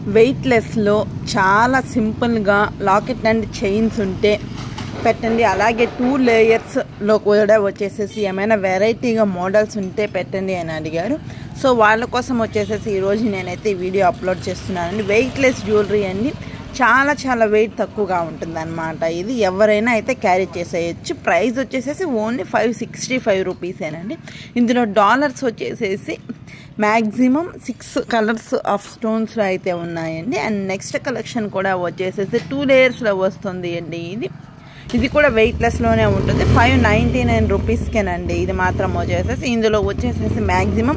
వెయిట్లెస్లో చాలా సింపుల్గా locket and chains ఉంటే పెట్టండి అలాగే టూ లేయర్స్లో కూడా వచ్చేసేసి ఏమైనా వెరైటీగా మోడల్స్ ఉంటే పెట్టండి అని అడిగారు సో వాళ్ళ కోసం వచ్చేసేసి ఈరోజు నేనైతే ఈ వీడియో అప్లోడ్ చేస్తున్నానండి వెయిట్లెస్ జ్యువెలరీ అండి చాలా చాలా వెయిట్ తక్కువగా ఉంటుందన్నమాట ఇది ఎవరైనా అయితే క్యారీ చేసేయచ్చు ప్రైస్ వచ్చేసేసి ఓన్లీ ఫైవ్ సిక్స్టీ ఫైవ్ రూపీసేనండి ఇందులో డాలర్స్ వచ్చేసేసి మ్యాక్సిమం సిక్స్ కలర్స్ ఆఫ్ స్టోన్స్లో అయితే ఉన్నాయండి అండ్ నెక్స్ట్ కలెక్షన్ కూడా వచ్చేసేసి టూ లేయర్స్లో వస్తుంది అండి ఇది ఇది కూడా వెయిట్లెస్లోనే ఉంటుంది ఫైవ్ నైంటీ నైన్ రూపీస్కేనండి ఇది మాత్రం వచ్చేసేసి ఇందులో వచ్చేసేసి maximum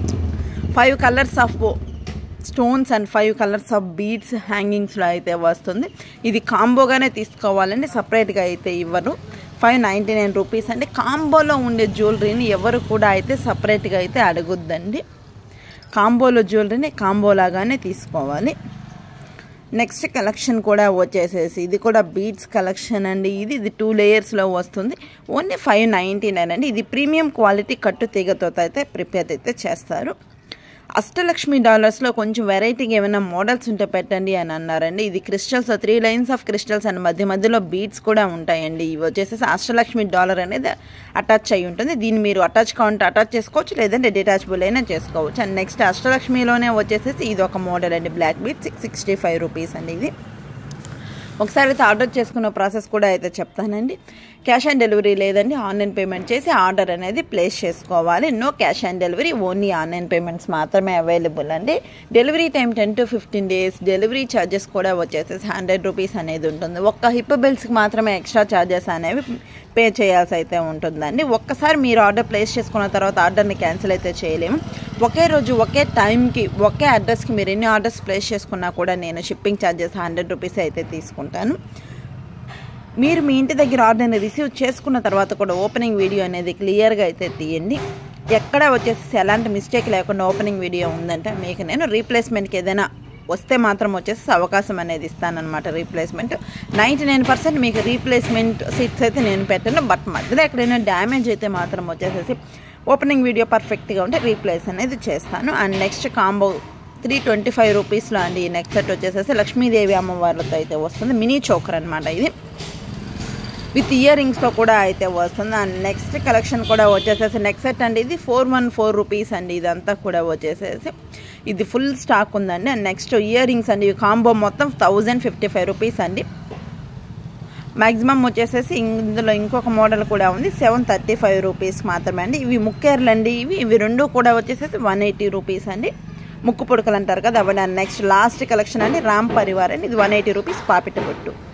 five colours of stones and five colours of beads హ్యాంగింగ్స్లో అయితే వస్తుంది ఇది కాంబోగానే తీసుకోవాలండి సపరేట్గా అయితే ఇవ్వరు ఫైవ్ నైంటీ నైన్ రూపీస్ అండి కాంబోలో ఉండే జ్యువెలరీని ఎవరు కూడా అయితే సపరేట్గా అయితే అడగొద్దండి కాంబోలో జ్యువెలరీని కాంబోలాగానే తీసుకోవాలి నెక్స్ట్ కలెక్షన్ కూడా వచ్చేసేసి ఇది కూడా బీడ్స్ కలెక్షన్ అండి ఇది ఇది టూ లేయర్స్లో వస్తుంది ఓన్లీ ఫైవ్ నైంటీ నైన్ అండి ఇది ప్రీమియం క్వాలిటీ కట్టు తీగతో అయితే ప్రిపేర్ అయితే చేస్తారు అష్టలక్ష్మి డాలర్స్లో కొంచెం వెరైటీగా ఏమైనా మోడల్స్ ఉంటే పెట్టండి అని అన్నారండి ఇది crystals three lines of crystals and మధ్య మధ్యలో బీడ్స్ కూడా ఉంటాయండి ఇవి వచ్చేసేసి అష్టలక్ష్మి డాలర్ అనేది అటాచ్ అయి ఉంటుంది దీన్ని మీరు అటాచ్ కావాలంటే అటాచ్ చేసుకోవచ్చు లేదంటే డిటాచబుల్ అయినా చేసుకోవచ్చు అండ్ నెక్స్ట్ అష్టలక్ష్మిలోనే వచ్చేసేసి ఇది ఒక మోడల్ అండి black bead six sixty five rupees అండి ఇది ఒకసారి అయితే ఆర్డర్ చేసుకున్న ప్రాసెస్ కూడా అయితే చెప్తానండి క్యాష్ ఆన్ డెలివరీ లేదండి ఆన్లైన్ పేమెంట్ చేసి ఆర్డర్ అనేది ప్లేస్ చేసుకోవాలి no cash on delivery only online payments మాత్రమే అవైలబుల్ అండి delivery time ten to fifteen days delivery charges కూడా వచ్చేసేసి హండ్రెడ్ రూపీస్ అనేది ఉంటుంది ఒక్క హిప్ బిల్స్కి మాత్రమే ఎక్స్ట్రా ఛార్జెస్ అనేవి పే చేయాల్సి అయితే ఉంటుందండి ఒక్కసారి మీరు ఆర్డర్ ప్లేస్ చేసుకున్న తర్వాత ఆర్డర్ని క్యాన్సిల్ అయితే చేయలేము ఒకే రోజు ఒకే టైంకి ఒకే అడ్రస్కి మీరు ఎన్ని ఆర్డర్స్ ప్లేస్ చేసుకున్నా కూడా నేను షిప్పింగ్ ఛార్జెస్ హండ్రెడ్ రూపీస్ అయితే తీసుకుంటాను మీరు మీ ఇంటి దగ్గర ఆర్డర్ని రిసీవ్ చేసుకున్న తర్వాత కూడా ఓపెనింగ్ వీడియో అనేది క్లియర్గా అయితే తీయండి ఎక్కడ వచ్చేసి ఎలాంటి మిస్టేక్ లేకుండా ఓపెనింగ్ వీడియో ఉందంటే మీకు నేను రీప్లేస్మెంట్కి ఏదైనా వస్తే మాత్రం వచ్చేసి అవకాశం అనేది ఇస్తానన్నమాట రీప్లేస్మెంట్ నైంటీ నైన్ పర్సెంట్ మీకు రీప్లేస్మెంట్ సీట్స్ అయితే నేను పెట్టాను బట్ మధ్యలో ఎక్కడైనా డ్యామేజ్ అయితే మాత్రం వచ్చేసేసి ఓపెనింగ్ వీడియో పర్ఫెక్ట్గా ఉంటే రీప్లేస్ అనేది చేస్తాను and next combo three twenty five రూపీస్లో అండి ఈ నెక్స్ట్ సెట్ వచ్చేసేసి లక్ష్మీదేవి అమ్మవార్లతో అయితే వస్తుంది మినీ చోకర్ అనమాట ఇది విత్ ఇయర్ రింగ్స్తో కూడా అయితే వస్తుంది అండ్ నెక్స్ట్ కలెక్షన్ కూడా వచ్చేసేసి నెక్స్ట్ సెట్ అండి ఇది ఫోర్ వన్ ఫోర్ రూపీస్ అండి ఇదంతా కూడా వచ్చేసేసి ఇది ఫుల్ స్టాక్ ఉందండి అండ్ నెక్స్ట్ ఇయర్ రింగ్స్ అండి ఈ కాంబో మొత్తం థౌజండ్ ఫిఫ్టీ ఫైవ్ రూపీస్ అండి మ్యాక్సిమం వచ్చేసేసి ఇందులో ఇంకొక మోడల్ కూడా ఉంది సెవెన్ థర్టీ ఫైవ్ రూపీస్ మాత్రమే అండి ఇవి ముక్కేర్లు అండి ఇవి ఇవి రెండు కూడా వచ్చేసేసి వన్ ఎయిటీ రూపీస్ అండి ముక్కు పుడకలు అంటారు కదా అవి నెక్స్ట్ లాస్ట్ కలెక్షన్ అండి రామ్ పరివార్ అండి ఇది వన్ ఎయిటీ రూపీస్ పాపిట బొట్టు